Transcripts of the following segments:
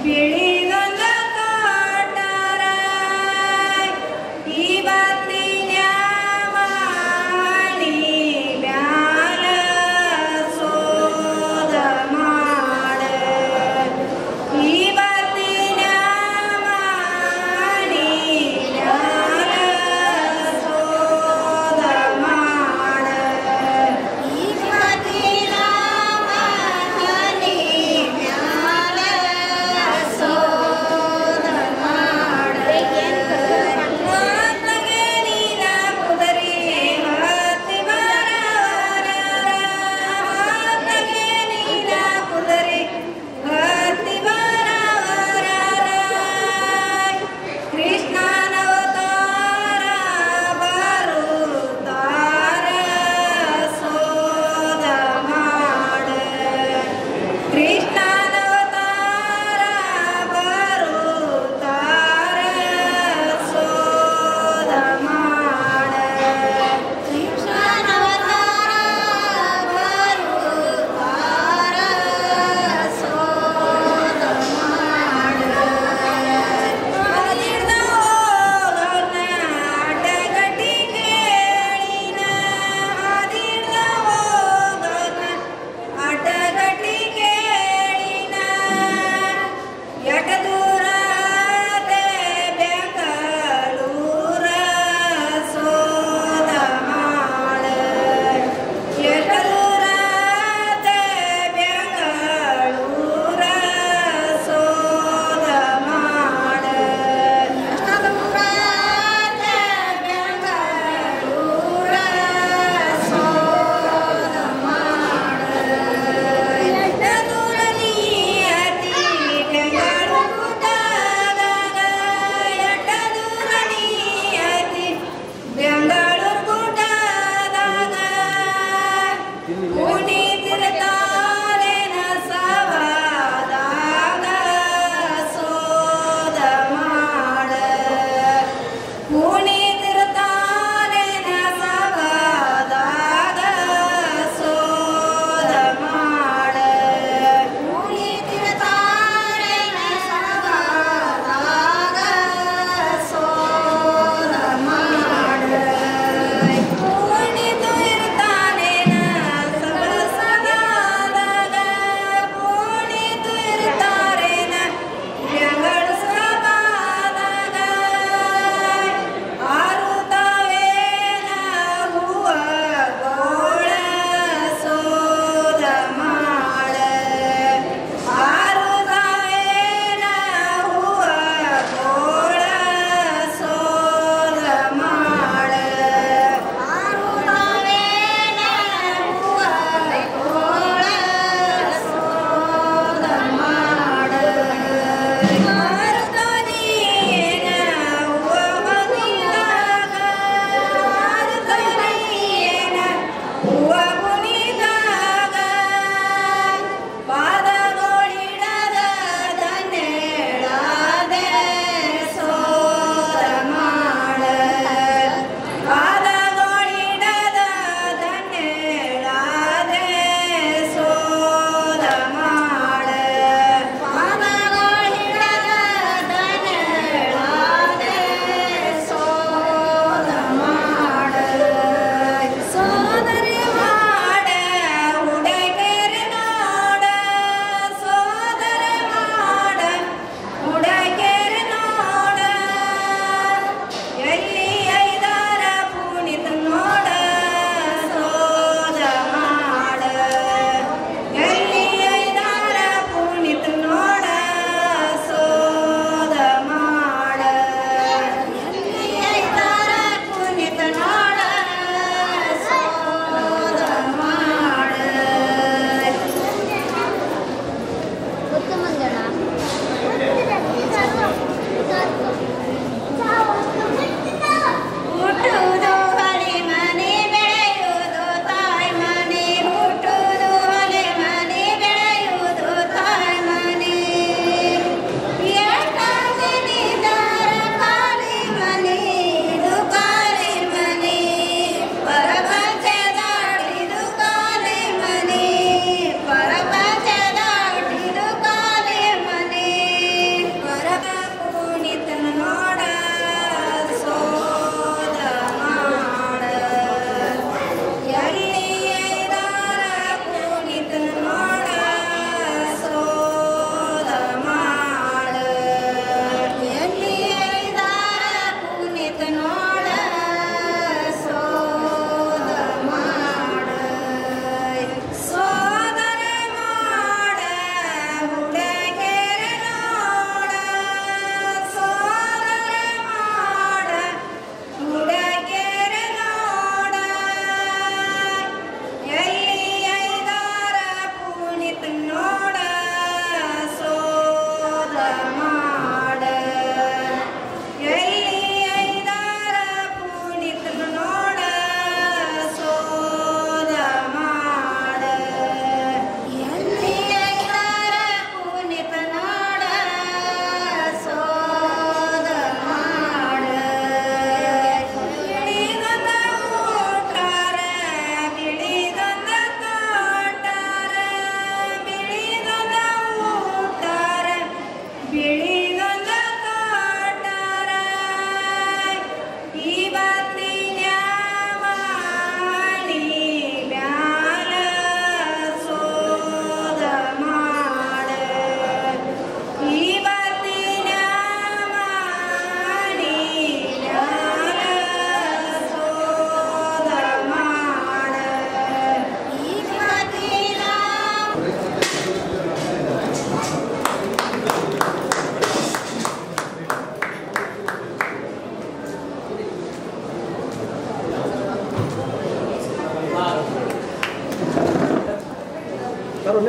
ಬಿಳಿಗಂಗ ಕಾಟಾರ ಇವತ್ತಿನ ಮಾಡಿ ಬ್ಯಾಲ ಸೋದ ಮಾಡ ಇವತ್ತಿನ ಮಾಡಿ ಬ್ಯಾಲ ಸೋದ ಮಾಡ ಇವತ್ತಿನ ಮಹನಿ ಮ್ಯಾಲ ಸೋ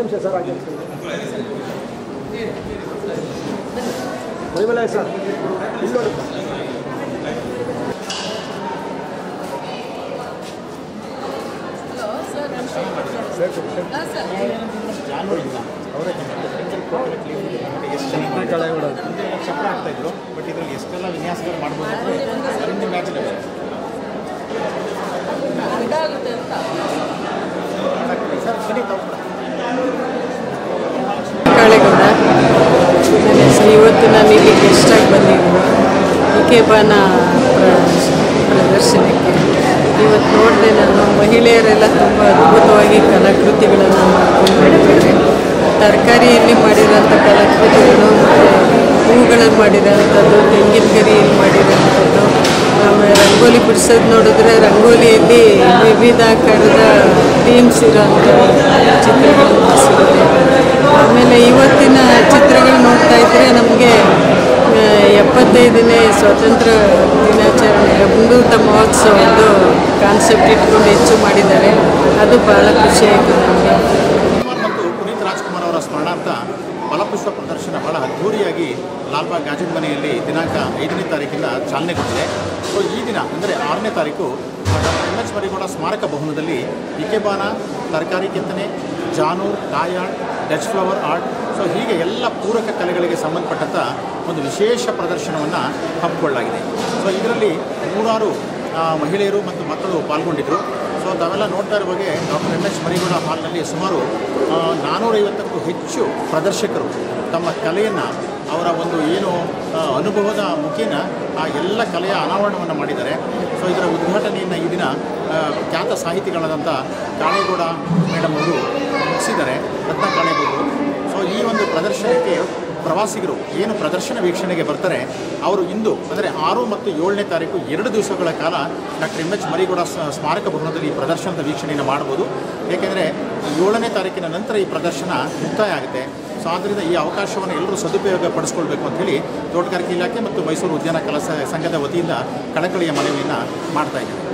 ನಿಮಿಷ ಸರ್ ಹಾಗೆ ಮೈಮಲ ಸರ್ ಇಲ್ಲಿ ನೋಡಿ ಸರ್ ಎಷ್ಟು ಚೆನ್ನಾಗಿ ಕಳೆ ಬಿಡೋದು ಚಪ್ರ ಆಗ್ತಾ ಇದ್ರು ಬಟ್ ಇದರಲ್ಲಿ ಎಷ್ಟೆಲ್ಲ ವಿನ್ಯಾಸಗಳು ಮಾಡ್ಬೋದು ಅದರಿಂದ ಇಮ್ಯಾಜಿನಬಲ್ ಸರ್ ಬನ್ನಿ ತಗೊಂಡು ಕಾಳೆಗೌಡ ನನ್ನ ಹೆಸರು ಇವತ್ತು ನಾನು ಇಲ್ಲಿ ಗೆಸ್ಟಾಗಿ ಬಂದಿದ್ದೀನಿ ಇಕೆಬಾನ ಪ್ರದರ್ಶನಕ್ಕೆ ಇವತ್ತು ನೋಡಿದೆ ನಾನು ಮಹಿಳೆಯರೆಲ್ಲ ತುಂಬ ಅದ್ಭುತವಾಗಿ ಕಲಾಕೃತಿಗಳನ್ನು ಮಾಡ್ಕೊಂಡು ಮಾಡಿದ್ದಾರೆ ತರಕಾರಿಯಲ್ಲಿ ಮಾಡಿರೋಂಥ ಕಲಾಕೃತಿಗಳು ಮತ್ತು ಹೂಗಳಲ್ಲಿ ಮಾಡಿರೋಂಥದ್ದು ತೆಂಗಿನ ಗರಿಯಲ್ಲಿ ಮಾಡಿರೋಂಥದ್ದು ಆಮೇಲೆ ರಂಗೋಲಿ ಬಿಡಿಸೋದು ನೋಡಿದ್ರೆ ರಂಗೋಲಿಯಲ್ಲಿ ವಿವಿಧ ಆಕಾರದ ಥೀಮ್ಸ್ ಇರೋಂಥ ಚಿತ್ರಗಳು ಬಿಡಿಸಿದ್ದಾರೆ ಆಮೇಲೆ ಇವತ್ತಿನ ಚಿತ್ರಗಳು ನೋಡ್ತಾ ಇದ್ದರೆ ನಮಗೆ ಎಪ್ಪತ್ತೈದನೇ ಸ್ವಾತಂತ್ರ್ಯ ದಿನಾಚರಣೆ ಅಮೃತ ಮಹೋತ್ಸವದ್ದು ಕಾನ್ಸೆಪ್ಟ್ ಇಟ್ಕೊಂಡು ಹೆಚ್ಚು ಮಾಡಿದ್ದಾರೆ ಅದು ಭಾಳ ಖುಷಿಯಾಯಿತು ನಮಗೆ ಕುಮಾರ್ ಮತ್ತು ಪುನೀತ್ ರಾಜ್ಕುಮಾರ್ ಅವರ ಸ್ಮರಣಾರ್ಥ ಫಲಪುಷ್ಪ ಪ್ರದರ್ಶನ ಬಹಳ ಅದ್ಧೂರಿಯಾಗಿ ಲಾಲ್ಬಾಗ್ ಗಾಜಿನ ಮನೆಯಲ್ಲಿ ದಿನಾಂಕ ಐದನೇ ತಾರೀಕಿಂದ ಚಾಲನೆಗೊಂಡಿದೆ ಸೊ ಈ ದಿನ ಅಂದರೆ ಆರನೇ ತಾರೀಕು ಡಾಕ್ಟರ್ ಎಂ ಎಚ್ ಮರಿಗೌಡ ಸ್ಮಾರಕ ಭವನದಲ್ಲಿ ಇಕೆಬಾನ ತರಕಾರಿ ಕೆತ್ತನೆ ಜಾನೂರ್ ಕಾಯಾಳ್ ಡಚ್ ಫ್ಲವರ್ ಆರ್ಟ್ ಸೊ ಹೀಗೆ ಎಲ್ಲ ಪೂರಕ ಕಲೆಗಳಿಗೆ ಸಂಬಂಧಪಟ್ಟಂಥ ಒಂದು ವಿಶೇಷ ಪ್ರದರ್ಶನವನ್ನು ಹಮ್ಮಿಕೊಳ್ಳಲಾಗಿದೆ ಸೊ ಇದರಲ್ಲಿ ನೂರಾರು ಆ, ಮಹಿಳೆಯರು ಮತ್ತು ಮಕ್ಕಳು ಪಾಲ್ಗೊಂಡಿದ್ದರು ಸೊ ತಾವೆಲ್ಲ ನೋಡ್ತಾ ಇರುವ ಹಾಗೆ ಡಾಕ್ಟರ್ ಎಂ ಎಚ್ ಮರಿಗೌಡ ಹಾಲ್ನಲ್ಲಿ ಸುಮಾರು ಆ, ನಾನ್ನೂರೈವತ್ತಕ್ಕೂ ಹೆಚ್ಚು ಪ್ರದರ್ಶಕರು ತಮ್ಮ ಕಲೆಯನ್ನು ಅವರ ಒಂದು ಏನು ಆ, ಅನುಭವದ ಮುಖೇನ ಆ ಎಲ್ಲ ಕಲೆಯ ಅನಾವರಣವನ್ನು ಮಾಡಿದ್ದಾರೆ ಸೊ ಇದರ ಉದ್ಘಾಟನೆಯನ್ನು ಈ ದಿನ ಆ, ಖ್ಯಾತ ಸಾಹಿತಿಗಳಾದಂಥ ಕಾಳೇಗೌಡ ಮೇಡಮ್ ಅವರು ಮುಗಿಸಿದ್ದಾರೆ ರತ್ನ ಕಾಳೇಗೌಡರು ಸೊ ಈ ಒಂದು ಪ್ರದರ್ಶನಕ್ಕೆ ಪ್ರವಾಸಿಗರು ಏನು ಪ್ರದರ್ಶನ ವೀಕ್ಷಣೆಗೆ ಬರ್ತಾರೆ ಅವರು ಇಂದು ಅಂದರೆ ಆರು ಮತ್ತು ಏಳನೇ ತಾರೀಕು ಎರಡು ದಿವಸಗಳ ಕಾಲ ಡಾಕ್ಟರ್ ಎಂ ಎಚ್ ಮರಿಗೌಡ ಸ- ಸ್ಮಾರಕ ಭವನದಲ್ಲಿ ಈ ಪ್ರದರ್ಶನದ ವೀಕ್ಷಣೆಯನ್ನು ಮಾಡ್ಬೋದು ಏಕೆಂದರೆ ಏಳನೇ ತಾರೀಕಿನ ನಂತರ ಈ ಪ್ರದರ್ಶನ ಮುಕ್ತಾಯ ಆಗುತ್ತೆ ಸೊ ಆದ್ದರಿಂದ ಈ ಅವಕಾಶವನ್ನು ಎಲ್ಲರೂ ಸದುಪಯೋಗ ಪಡಿಸ್ಕೊಳ್ಬೇಕು ಅಂತೇಳಿ ತೋಟಗಾರಿಕೆ ಇಲಾಖೆ ಮತ್ತು ಮೈಸೂರು ಉದ್ಯಾನ ಕಲಾ ಸ- ಸಂಘದ ವತಿಯಿಂದ ಕಳಕಳಿಯ ಮನವಿಯನ್ನು ಮಾಡ್ತಾ ಇದ್ದಾರೆ